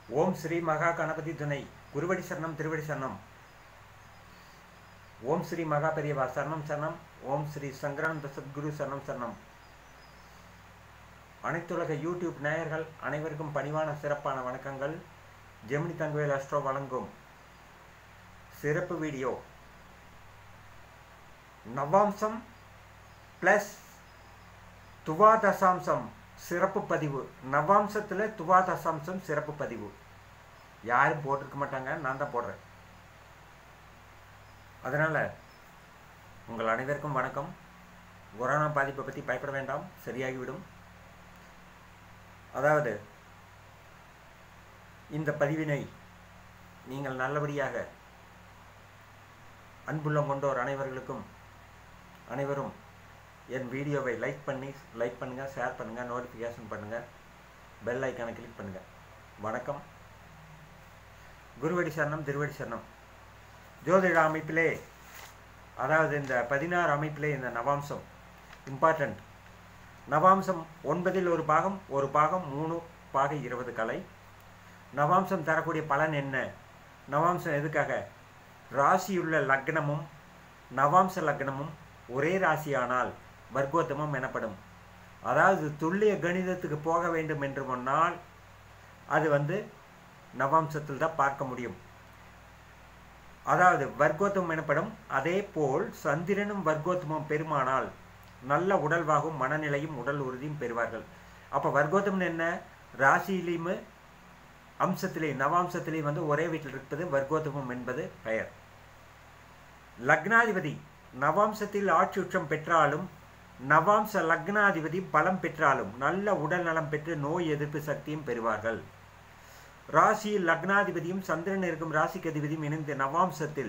ஓம் ஸ்ரீ மகா கணபதி துணை குருவடி சரணம் திருவடி சரணம் ஓம் ஸ்ரீ மகா பெரியவா சரணம் சரணம் ஓம் ஸ்ரீ சங்கரானந்த சத்குரு சரணம் சரணம் அனைத்துலக யூடியூப் நேயர்கள் அனைவருக்கும் பணிவான சிறப்பான வணக்கங்கள் ஜெமினி தங்கவேல் அஸ்ட்ரோ வழங்கும் சிறப்பு வீடியோ நவாம்சம் ப்ளஸ் துவா தசாம்சம் சிறப்பு பதிவு நவாம்சத்தில் துவா தசாம்சம் சிறப்பு பதிவு யாரும் போட்டிருக்க மாட்டாங்க நான் தான் போடுறேன் அதனால் உங்கள் அனைவருக்கும் வணக்கம் கொரோனா பாதிப்பை பற்றி பயப்பட வேண்டாம் சரியாகிவிடும் அதாவது இந்த பதிவினை நீங்கள் நல்லபடியாக அன்புள்ளம் கொண்டோர் அனைவர்களுக்கும் அனைவரும் என் வீடியோவை லைக் பண்ணி லைக் பண்ணுங்கள் ஷேர் பண்ணுங்கள் நோட்டிஃபிகேஷன் பண்ணுங்கள் பெல் ஐக்கானை கிளிக் பண்ணுங்கள் வணக்கம் குருவடி சரணம் திருவடி சரணம் ஜோதிட அமைப்பிலே அதாவது இந்த பதினாறு அமைப்பிலே இந்த நவாம்சம் இம்பார்ட்டண்ட் நவாம்சம் ஒன்பதில் ஒரு பாகம் ஒரு பாகம் மூணு பாகை இருபது கலை நவாம்சம் தரக்கூடிய பலன் என்ன நவாம்சம் எதுக்காக ராசியுள்ள லக்னமும் நவாம்ச லக்னமும் ஒரே ராசியானால் வர்க்கோத்தமம் எனப்படும் அதாவது துல்லிய கணிதத்துக்கு போக வேண்டும் என்று சொன்னால் அது வந்து நவாம்சத்தில் தான் பார்க்க முடியும் அதாவது வர்க்கோத்தமம் எனப்படும் அதே போல் சந்திரனும் வர்க்கோத்தமம் பெருமானால் நல்ல உடல்வாகும் மனநிலையும் உடல் உறுதியும் பெறுவார்கள் அப்போ வர்க்கோத்தமம் என்ன ராசியிலையும் அம்சத்திலே நவாம்சத்திலே வந்து ஒரே வீட்டில் இருப்பது வர்க்கோத்தமம் என்பது பெயர் லக்னாதிபதி நவாம்சத்தில் ஆட்சி உச்சம் பெற்றாலும் நவாம்ச லக்னாதிபதி பலம் பெற்றாலும் நல்ல உடல் நலம் பெற்று நோய் எதிர்ப்பு சக்தியும் பெறுவார்கள் ராசியில் லக்னாதிபதியும் சந்திரன் இருக்கும் ராசிக்கு அதிபதியும் இணைந்த நவாம்சத்தில்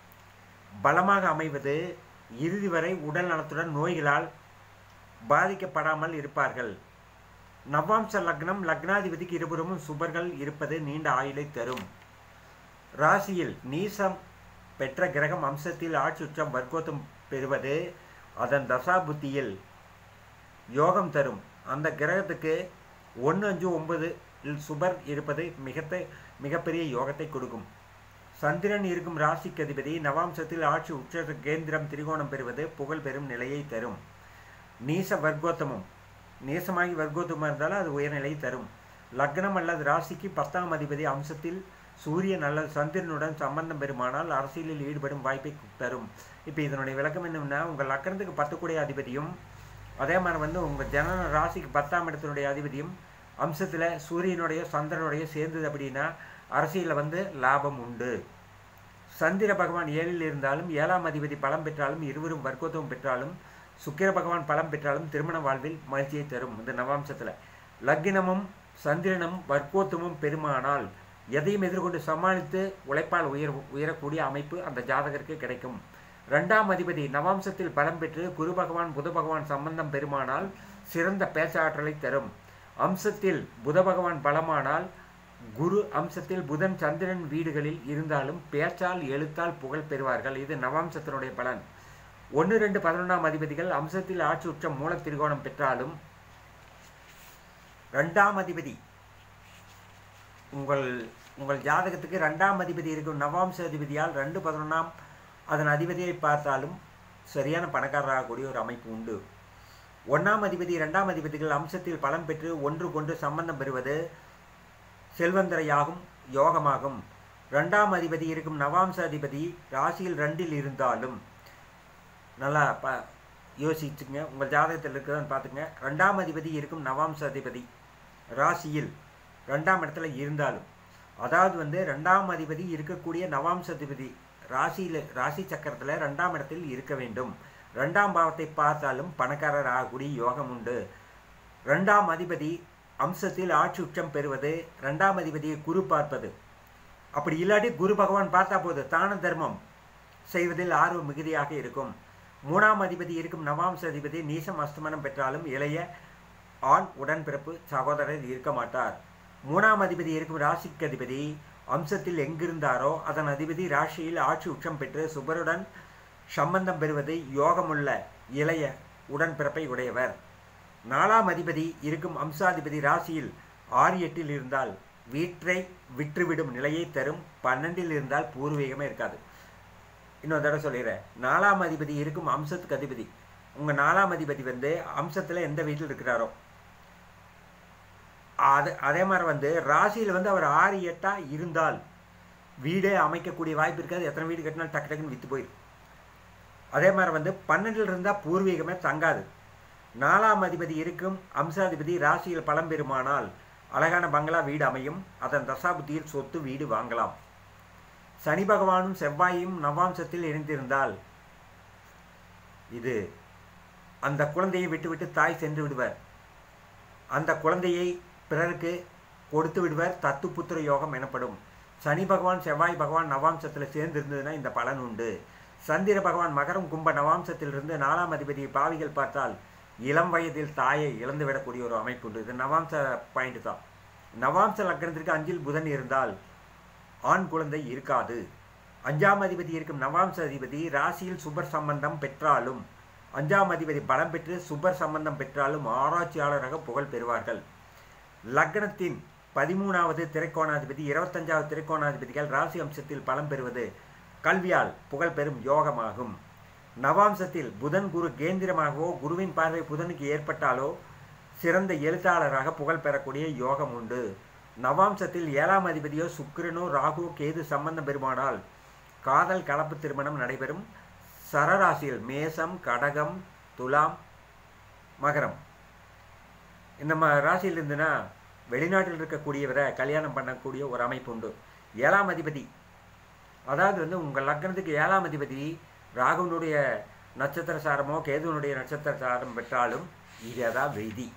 பலமாக அமைவது இறுதி வரை உடல் நலத்துடன் நோய்களால் பாதிக்கப்படாமல் இருப்பார்கள் நவாம்ச லக்னம் லக்னாதிபதிக்கு இருபுறமும் சுபர்கள் இருப்பது நீண்ட ஆயுளை தரும் ராசியில் நீசம் பெற்ற கிரகம் அம்சத்தில் ஆட்சுற்றம் வர்க்கோத்தம் பெறுவது அதன் தசா புத்தியில் யோகம் தரும் அந்த கிரகத்துக்கு ஒன்று அஞ்சு ஒன்பது சுபர் இருப்பது மிகத்த மிகப்பெரிய யோகத்தை கொடுக்கும் சந்திரன் இருக்கும் ராசிக்கு அதிபதி நவாம்சத்தில் ஆட்சி உச்ச கேந்திரம் திரிகோணம் பெறுவது புகழ் பெறும் நிலையை தரும் நீச வர்க்கோத்தமம் நேசமாகி வர்க்கோத்தமாக இருந்தாலும் அது உயர்நிலையை தரும் லக்னம் அல்லது ராசிக்கு பத்தாம் அதிபதி அம்சத்தில் சூரியன் அல்லது சந்திரனுடன் சம்பந்தம் பெறுமானால் அரசியலில் ஈடுபடும் வாய்ப்பை தரும் இப்போ இதனுடைய விளக்கம் என்னன்னா உங்கள் லக்கணத்துக்கு பத்துக்குடைய அதிபதியும் அதே மாதிரி வந்து உங்கள் ஜனன ராசிக்கு பத்தாம் இடத்தினுடைய அதிபதியும் அம்சத்தில் சூரியனுடைய சந்திரனுடைய சேர்ந்தது அப்படின்னா அரசியலில் வந்து லாபம் உண்டு சந்திர பகவான் ஏழில் இருந்தாலும் ஏழாம் அதிபதி பலம் பெற்றாலும் இருவரும் வர்க்கோத்தவம் பெற்றாலும் சுக்கிர பகவான் பலம் பெற்றாலும் திருமண வாழ்வில் மகிழ்ச்சியை தரும் இந்த நவாம்சத்தில் லக்னமும் சந்திரனும் வர்க்கோத்தமும் பெருமானால் எதையும் எதிர்கொண்டு சமாளித்து உழைப்பால் உயர் உயரக்கூடிய அமைப்பு அந்த ஜாதகருக்கு கிடைக்கும் ரெண்டாம் அதிபதி நவாம்சத்தில் பலம் பெற்று குரு பகவான் புத பகவான் சம்பந்தம் பெருமானால் சிறந்த பேச்சாற்றலை தரும் அம்சத்தில் புத பகவான் பலமானால் குரு அம்சத்தில் புதன் சந்திரன் வீடுகளில் இருந்தாலும் பேச்சால் எழுத்தால் புகழ் பெறுவார்கள் இது நவாம்சத்தினுடைய பலன் ஒன்று ரெண்டு பதினொன்றாம் அதிபதிகள் அம்சத்தில் ஆட்சி உச்சம் மூல திரிகோணம் பெற்றாலும் ரெண்டாம் அதிபதி உங்கள் உங்கள் ஜாதகத்துக்கு ரெண்டாம் அதிபதி இருக்கும் நவாம்ச அதிபதியால் ரெண்டு பதினொன்றாம் அதன் அதிபதியை பார்த்தாலும் சரியான பணக்காரராகக்கூடிய ஒரு அமைப்பு உண்டு ஒன்றாம் அதிபதி ரெண்டாம் அதிபதிகள் அம்சத்தில் பலம் பெற்று ஒன்று கொண்டு சம்பந்தம் பெறுவது செல்வந்தரையாகும் யோகமாகும் ரெண்டாம் அதிபதி இருக்கும் நவாம்ச அதிபதி ராசியில் ரெண்டில் இருந்தாலும் நல்லா ப யோசிச்சுங்க உங்கள் ஜாதகத்தில் இருக்கிறதான்னு பார்த்துங்க ரெண்டாம் அதிபதி இருக்கும் நவாம்ச அதிபதி ராசியில் ரெண்டாம் இடத்துல இருந்தாலும் அதாவது வந்து ரெண்டாம் அதிபதி இருக்கக்கூடிய நவாம்ச அதிபதி ராசியில் ராசி சக்கரத்தில் ரெண்டாம் இடத்தில் இருக்க வேண்டும் ரெண்டாம் பாவத்தை பார்த்தாலும் பணக்காரர் ஆகக்கூடிய யோகம் உண்டு ரெண்டாம் அதிபதி அம்சத்தில் ஆட்சி உச்சம் பெறுவது ரெண்டாம் அதிபதியை குரு பார்ப்பது அப்படி இல்லாட்டி குரு பகவான் பார்த்தா போது தான தர்மம் செய்வதில் ஆர்வம் மிகுதியாக இருக்கும் மூணாம் அதிபதி இருக்கும் நவாம்ச அதிபதி நீசம் அஸ்தமனம் பெற்றாலும் இளைய ஆண் உடன்பிறப்பு சகோதரர் இருக்க மாட்டார் மூணாம் அதிபதி இருக்கும் ராசிக்கு அதிபதி அம்சத்தில் எங்கிருந்தாரோ அதன் அதிபதி ராசியில் ஆட்சி உச்சம் பெற்று சுபருடன் சம்பந்தம் பெறுவது யோகமுள்ள இளைய உடன்பிறப்பை உடையவர் நாலாம் அதிபதி இருக்கும் அம்சாதிபதி ராசியில் ஆறு எட்டில் இருந்தால் வீட்டை விற்றுவிடும் நிலையை தரும் பன்னெண்டில் இருந்தால் பூர்வீகமே இருக்காது இன்னொரு தடவை சொல்லிடுறேன் நாலாம் அதிபதி இருக்கும் அம்சத்துக்கு அதிபதி உங்கள் நாலாம் அதிபதி வந்து அம்சத்தில் எந்த வீட்டில் இருக்கிறாரோ அது அதே மாதிரி வந்து ராசியில் வந்து அவர் ஆறு எட்டா இருந்தால் வீடே அமைக்கக்கூடிய வாய்ப்பு இருக்காது எத்தனை வீடு கட்டினாலும் டக்கு டக்குன்னு விற்று போயிடும் அதே மாதிரி வந்து பன்னெண்டில் இருந்தால் பூர்வீகமே தங்காது நாலாம் அதிபதி இருக்கும் அம்சாதிபதி ராசியில் பலம் பெறுமானால் அழகான பங்களா வீடு அமையும் அதன் தசாபுத்தியில் சொத்து வீடு வாங்கலாம் சனி பகவானும் செவ்வாயும் நவாம்சத்தில் இணைந்திருந்தால் இது அந்த குழந்தையை விட்டுவிட்டு தாய் சென்று விடுவர் அந்த குழந்தையை பிறருக்கு கொடுத்து விடுவர் தத்து புத்திர யோகம் எனப்படும் சனி பகவான் செவ்வாய் பகவான் நவாம்சத்தில் சேர்ந்து இருந்ததுன்னா இந்த பலன் உண்டு சந்திர பகவான் மகரம் கும்ப நவாம்சத்திலிருந்து நாலாம் அதிபதியை பாவிகள் பார்த்தால் இளம் வயதில் தாயை இழந்துவிடக்கூடிய ஒரு அமைப்பு உண்டு இது நவாம்ச பாயிண்ட் தான் நவாம்ச லக்னத்திற்கு அஞ்சில் புதன் இருந்தால் ஆண் குழந்தை இருக்காது அஞ்சாம் அதிபதி இருக்கும் நவாம்ச அதிபதி ராசியில் சுபர் சம்பந்தம் பெற்றாலும் அஞ்சாம் அதிபதி பலம் பெற்று சுபர் சம்பந்தம் பெற்றாலும் ஆராய்ச்சியாளராக புகழ் பெறுவார்கள் லக்னத்தின் பதிமூணாவது திரைக்கோணாதிபதி இருபத்தஞ்சாவது திரைக்கோணாதிபதிகள் ராசி அம்சத்தில் பலம் பெறுவது கல்வியால் புகழ் பெறும் யோகமாகும் நவாம்சத்தில் புதன் குரு கேந்திரமாகவோ குருவின் பார்வை புதனுக்கு ஏற்பட்டாலோ சிறந்த எழுத்தாளராக புகழ் பெறக்கூடிய யோகம் உண்டு நவாம்சத்தில் ஏழாம் அதிபதியோ சுக்கிரனோ ராகு கேது சம்பந்தம் பெறுமானால் காதல் கலப்பு திருமணம் நடைபெறும் சரராசியில் மேசம் கடகம் துலாம் மகரம் இந்த ம ராசியில் இருந்துன்னா வெளிநாட்டில் இருக்கக்கூடியவரை கல்யாணம் பண்ணக்கூடிய ஒரு அமைப்பு உண்டு ஏழாம் அதிபதி அதாவது வந்து உங்கள் லக்னத்துக்கு ஏழாம் அதிபதி ராகுனுடைய நட்சத்திர சாரமோ கேதுவனுடைய நட்சத்திர சாரம் பெற்றாலும் இது அதான் விதி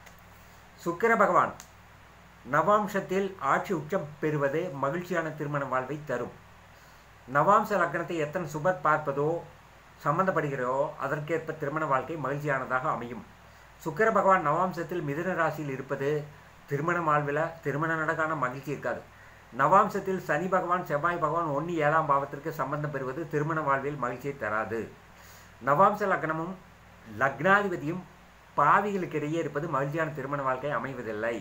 சுக்கிர பகவான் நவாம்சத்தில் ஆட்சி உச்சம் பெறுவது மகிழ்ச்சியான திருமண வாழ்வை தரும் நவாம்ச லக்னத்தை எத்தனை சுபர் பார்ப்பதோ சம்பந்தப்படுகிறதோ அதற்கேற்ப திருமண வாழ்க்கை மகிழ்ச்சியானதாக அமையும் சுக்கிர பகவான் நவாம்சத்தில் மிதுன ராசியில் இருப்பது திருமண வாழ்வில் திருமண நடக்கான மகிழ்ச்சி இருக்காது நவாம்சத்தில் சனி பகவான் செவ்வாய் பகவான் ஒன்று ஏழாம் பாவத்திற்கு சம்பந்தம் பெறுவது திருமண வாழ்வில் மகிழ்ச்சியை தராது நவாம்ச லக்னமும் லக்னாதிபதியும் பாவிகளுக்கு இடையே இருப்பது மகிழ்ச்சியான திருமண வாழ்க்கை அமைவதில்லை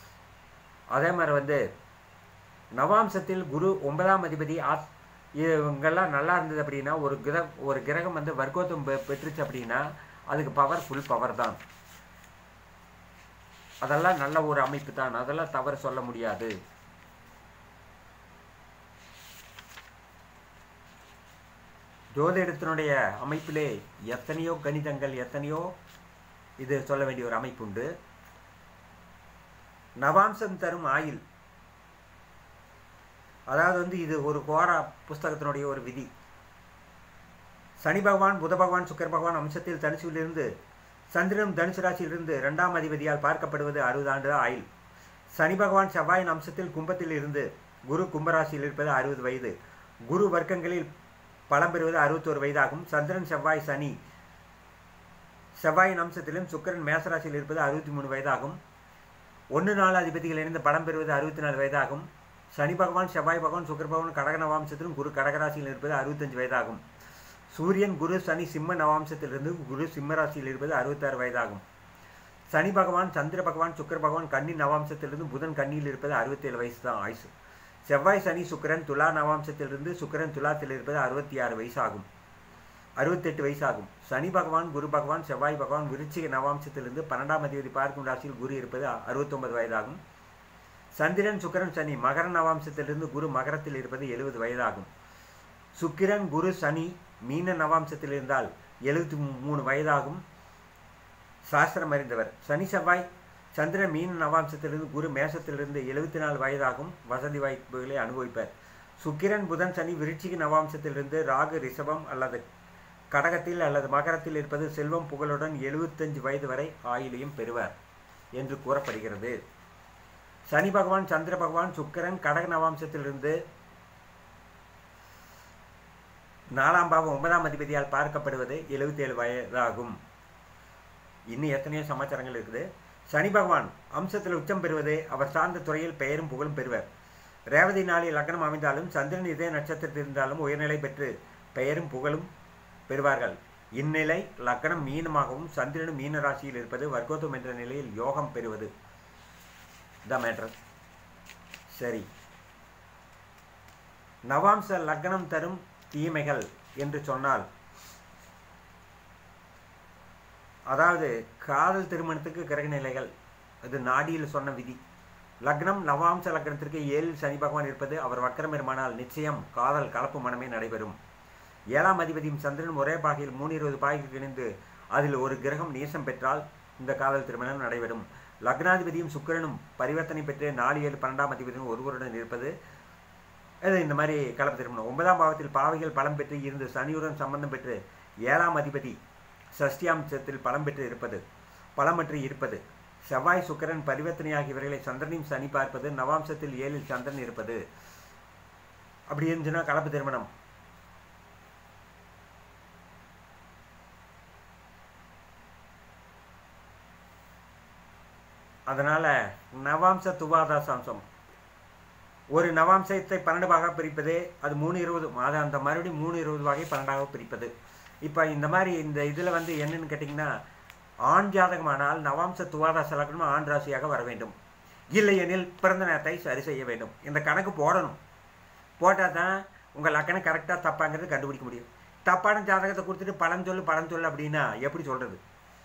அதே மாதிரி வந்து நவாம்சத்தில் குரு ஒன்பதாம் அதிபதி ஆத் இவங்கெல்லாம் நல்லா இருந்தது அப்படின்னா ஒரு கிர ஒரு கிரகம் வந்து வர்க்கோத்தம் பெ பெற்றுச்சு அப்படின்னா அதுக்கு பவர் ஃபுல் பவர் தான் அதெல்லாம் நல்ல ஒரு அமைப்பு தான் அதெல்லாம் தவறு சொல்ல முடியாது ஜோதிடத்தினுடைய அமைப்பிலே எத்தனையோ கணிதங்கள் எத்தனையோ இது சொல்ல வேண்டிய ஒரு அமைப்பு உண்டு நவாம்சம் தரும் ஆயில் அதாவது வந்து இது ஒரு கோரா புஸ்தகத்தினுடைய ஒரு விதி சனி பகவான் புத பகவான் சுக்கர் பகவான் அம்சத்தில் தனுசுவிலிருந்து சந்திரனும் தனுசு ராசியிலிருந்து இரண்டாம் அதிபதியால் பார்க்கப்படுவது அறுபது ஆண்டு ஆயில் சனி பகவான் செவ்வாயின் அம்சத்தில் கும்பத்தில் இருந்து குரு கும்பராசியில் இருப்பது அறுபது வயது குரு வர்க்கங்களில் பலம் பெறுவது அறுபத்தோரு வயதாகும் சந்திரன் செவ்வாய் சனி செவ்வாயின் அம்சத்திலும் சுக்கரன் மேசராசியில் இருப்பது அறுபத்தி மூணு வயதாகும் ஒன்று நாலு அதிபதிகள் இணைந்து பலம் பெறுவது அறுபத்தி நாலு வயதாகும் சனி பகவான் செவ்வாய் பகவான் சுக்கர பகவான் கடக நவாம்சத்திலும் குரு கடகராசியில் இருப்பது அறுபத்தஞ்சு வயதாகும் சூரியன் குரு சனி சிம்ம நவாம்சத்திலிருந்து குரு சிம்ம ராசியில் இருப்பது அறுபத்தாறு வயதாகும் சனி பகவான் சந்திர பகவான் சுக்கர பகவான் கன்னி நவாம்சத்திலிருந்து புதன் கன்னியில் இருப்பது அறுபத்தேழு வயசு தான் ஆயுசு செவ்வாய் சனி சுக்கரன் துலா நவாம்சத்திலிருந்து சுக்கரன் துலாத்தில் இருப்பது அறுபத்தி ஆறு வயசாகும் அறுபத்தெட்டு வயசாகும் சனி பகவான் குரு பகவான் செவ்வாய் பகவான் விருச்சிக நவாம்சத்திலிருந்து பன்னெண்டாம் அதிபதி பார்க்கும் ராசியில் குரு இருப்பது அறுபத்தொன்பது வயதாகும் சந்திரன் சுக்கரன் சனி மகர நவாம்சத்திலிருந்து குரு மகரத்தில் இருப்பது எழுபது வயதாகும் சுக்கிரன் குரு சனி மீன நவாம்சத்தில் இருந்தால் எழுபத்தி மூணு வயதாகும் சாஸ்திரம் அறிந்தவர் சனி செவ்வாய் சந்திரன் மீன நவாம்சத்திலிருந்து குரு மேசத்திலிருந்து எழுபத்தி நாலு வயதாகும் வசதி வாய்ப்புகளை அனுபவிப்பர் சுக்கிரன் புதன் சனி விருச்சிக நவாம்சத்திலிருந்து ராகு ரிஷபம் அல்லது கடகத்தில் அல்லது மகரத்தில் இருப்பது செல்வம் புகழுடன் எழுபத்தஞ்சு வயது வரை ஆயிலையும் பெறுவர் என்று கூறப்படுகிறது சனி பகவான் சந்திர பகவான் சுக்கிரன் கடக நவாம்சத்திலிருந்து நாலாம் பாவம் ஒன்பதாம் அதிபதியால் பார்க்கப்படுவது எழுபத்தேழு வயதாகும் இன்னும் எத்தனையோ சமாச்சாரங்கள் இருக்குது சனி பகவான் அம்சத்தில் உச்சம் பெறுவது அவர் சார்ந்த துறையில் பெயரும் புகழும் பெறுவர் ரேவதி நாளில் லக்னம் அமைந்தாலும் சந்திரன் இதே நட்சத்திரத்தில் இருந்தாலும் உயர்நிலை பெற்று பெயரும் புகழும் பெறுவார்கள் இந்நிலை லக்னம் மீனமாகவும் சந்திரனும் மீன ராசியில் இருப்பது வர்க்கோத்தம் என்ற நிலையில் யோகம் பெறுவது த மேட்டர் சரி நவாம்ச லக்னம் தரும் தீமைகள் என்று சொன்னால் அதாவது காதல் திருமணத்துக்கு கிரக நிலைகள் அது நாடியில் சொன்ன விதி லக்னம் நவாம்ச லக்னத்திற்கு ஏழில் சனி பகவான் இருப்பது அவர் வக்கரம் பெருமானால் நிச்சயம் காதல் கலப்பு மனமே நடைபெறும் ஏழாம் அதிபதியும் சந்திரன் ஒரே பாகையில் மூணு இருபது பாகைக்கு இணைந்து அதில் ஒரு கிரகம் நேசம் பெற்றால் இந்த காதல் திருமணம் நடைபெறும் லக்னாதிபதியும் சுக்கிரனும் பரிவர்த்தனை பெற்று நாலு ஏழு பன்னெண்டாம் அதிபதியும் ஒருவருடன் இருப்பது இது இந்த மாதிரி கலப்பு திருமணம் ஒன்பதாம் பாவத்தில் பாவைகள் பலம் பெற்று இருந்து சனியுடன் சம்பந்தம் பெற்று ஏழாம் அதிபதி சஷ்டியாம்சத்தில் பலம் பெற்று இருப்பது பலமற்று இருப்பது செவ்வாய் சுக்கிரன் பரிவர்த்தனை ஆகியவர்களை சந்திரனையும் சனி பார்ப்பது நவாம்சத்தில் ஏழில் சந்திரன் இருப்பது அப்படி இருந்துச்சுன்னா கலப்பு திருமணம் அதனால நவாம்ச துவாதாசாம்சம் ஒரு நவாம்சத்தை பன்னெண்டு பாக பிரிப்பது அது மூணு இருபது அது அந்த மறுபடியும் மூணு இருபது வகை பன்னெண்டாக பிரிப்பது இப்போ இந்த மாதிரி இந்த இதில் வந்து என்னன்னு கேட்டிங்கன்னா ஆண் ஜாதகமானால் நவாம்ச துவாதாச லக்னம் ஆண் ராசியாக வர வேண்டும் இல்லையெனில் பிறந்த நேரத்தை சரி செய்ய வேண்டும் இந்த கணக்கு போடணும் போட்டால் தான் உங்கள் லக்கணம் கரெக்டாக தப்பாங்கிறது கண்டுபிடிக்க முடியும் தப்பான ஜாதகத்தை கொடுத்துட்டு பலன் சொல்லு பலன் சொல்லு அப்படின்னா எப்படி சொல்கிறது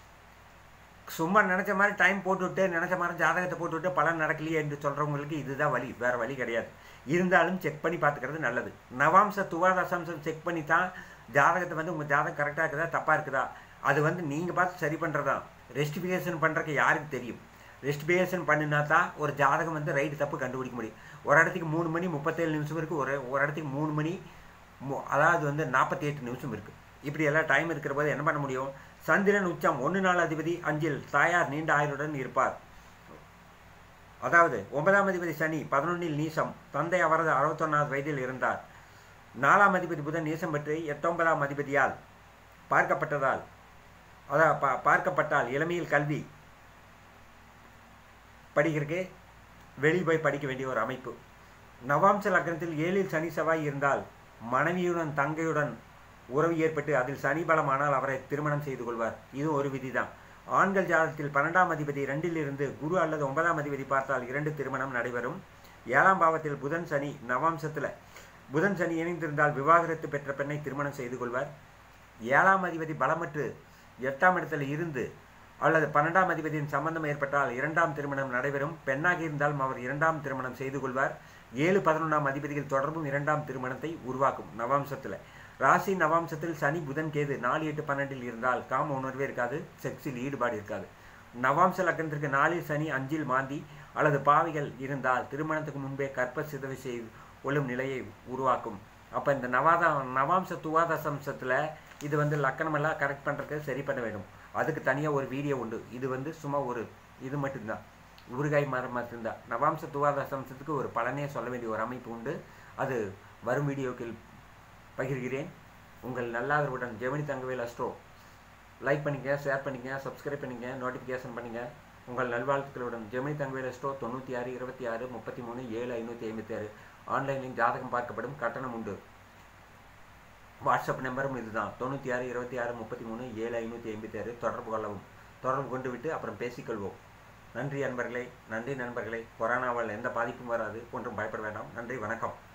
சும்மா நினச்ச மாதிரி டைம் போட்டுவிட்டு நினச்ச மாதிரி ஜாதகத்தை போட்டுவிட்டு பலன் நடக்கலையே என்று சொல்கிறவங்களுக்கு இதுதான் வழி வேறு வழி கிடையாது இருந்தாலும் செக் பண்ணி பார்த்துக்கிறது நல்லது நவாம்ச துவாதசாம்சம் செக் பண்ணி தான் ஜாதகத்தை வந்து உங்கள் ஜாதகம் கரெக்டாக இருக்குதா தப்பாக இருக்குதா அது வந்து நீங்கள் பார்த்து சரி பண்ணுறதா ரெஸ்டிஃபிகேஷன் பண்ணுறக்கு யாருக்கு தெரியும் ரெஸ்டிஃபிகேஷன் பண்ணினா தான் ஒரு ஜாதகம் வந்து ரைட்டு தப்பு கண்டுபிடிக்க முடியும் ஒரு இடத்துக்கு மூணு மணி முப்பத்தேழு நிமிஷம் இருக்குது ஒரு ஒரு இடத்துக்கு மூணு மணி அதாவது வந்து நாற்பத்தி எட்டு நிமிஷம் இருக்குது இப்படி எல்லாம் டைம் இருக்கிற போது என்ன பண்ண முடியும் சந்திரன் உச்சம் ஒன்று நாள் அதிபதி அஞ்சில் தாயார் நீண்ட ஆயுளுடன் இருப்பார் அதாவது ஒன்பதாம் அதிபதி சனி பதினொன்னில் நீசம் தந்தை அவரது அறுபத்தொன்னாவது வயதில் இருந்தார் நாலாம் அதிபதி புதன் நீசம் பெற்று எட்டொன்பதாம் அதிபதியால் பார்க்கப்பட்டதால் அதான் பா பார்க்கப்பட்டால் இளமையில் கல்வி படிக்கிறதுக்கு வெளியில் போய் படிக்க வேண்டிய ஒரு அமைப்பு நவாம்ச லக்னத்தில் ஏழில் சனி செவ்வாய் இருந்தால் மனைவியுடன் தங்கையுடன் உறவு ஏற்பட்டு அதில் சனி பலமானால் அவரை திருமணம் செய்து கொள்வார் இது ஒரு விதிதான் ஆண்கள் ஜாதகத்தில் பன்னெண்டாம் அதிபதி ரெண்டில் இருந்து குரு அல்லது ஒன்பதாம் அதிபதி பார்த்தால் இரண்டு திருமணம் நடைபெறும் ஏழாம் பாவத்தில் புதன் சனி நவாம்சத்தில் புதன் சனி இணைந்திருந்தால் விவாகரத்து பெற்ற பெண்ணை திருமணம் செய்து கொள்வார் ஏழாம் அதிபதி பலமற்று எட்டாம் இடத்தில் இருந்து அல்லது பன்னெண்டாம் அதிபதியின் சம்பந்தம் ஏற்பட்டால் இரண்டாம் திருமணம் நடைபெறும் பெண்ணாக இருந்தாலும் அவர் இரண்டாம் திருமணம் செய்து கொள்வார் ஏழு பதினொன்றாம் அதிபதிகள் தொடர்பும் இரண்டாம் திருமணத்தை உருவாக்கும் நவாம்சத்தில் ராசி நவாம்சத்தில் சனி புதன் கேது நாலு எட்டு பன்னெண்டில் இருந்தால் காம உணர்வே இருக்காது செக்ஸில் ஈடுபாடு இருக்காது நவாம்ச லக்னத்திற்கு நாலில் சனி அஞ்சில் மாந்தி அல்லது பாவிகள் இருந்தால் திருமணத்துக்கு முன்பே கற்ப சிதவை செய்து கொள்ளும் நிலையை உருவாக்கும் அப்போ இந்த நவாதா நவாம்ச துவாதசம்சத்தில் இது வந்து லக்கணமெல்லாம் கரெக்ட் பண்ணுறதுக்கு சரி பண்ண வேண்டும் அதுக்கு தனியாக ஒரு வீடியோ உண்டு இது வந்து சும்மா ஒரு இது மட்டும்தான் ஊறுகாய் மரம் மட்டும்தான் நவாம்ச துவாதசம்சத்துக்கு ஒரு பலனே சொல்ல வேண்டிய ஒரு அமைப்பு உண்டு அது வரும் வீடியோக்கள் பகிர்கிறேன் உங்கள் நல்லாதரவுடன் ஜெமினி தங்கவேல் அஸ்ட்ரோ லைக் பண்ணிக்க ஷேர் பண்ணிக்க சப்ஸ்கிரைப் பண்ணிக்க நோட்டிஃபிகேஷன் பண்ணுங்க உங்கள் நல்வாழ்த்துக்களுடன் ஜெமினி தங்கவேல் அஸ்ட்ரோ தொண்ணூற்றி ஆறு இருபத்தி ஆறு முப்பத்தி மூணு ஏழு ஐநூற்றி ஐம்பத்தி ஆறு ஆன்லைனில் ஜாதகம் பார்க்கப்படும் கட்டணம் உண்டு வாட்ஸ்அப் நம்பரும் இதுதான் தொண்ணூற்றி ஆறு இருபத்தி ஆறு முப்பத்தி மூணு ஏழு ஐநூற்றி ஐம்பத்தி ஆறு தொடர்பு கொள்ளவும் தொடர்பு கொண்டு விட்டு அப்புறம் பேசிக்கொள்வோம் நன்றி நண்பர்களே நன்றி நண்பர்களே கொரோனாவால் எந்த பாதிப்பும் வராது ஒன்றும் பயப்பட வேண்டாம் நன்றி வணக்கம்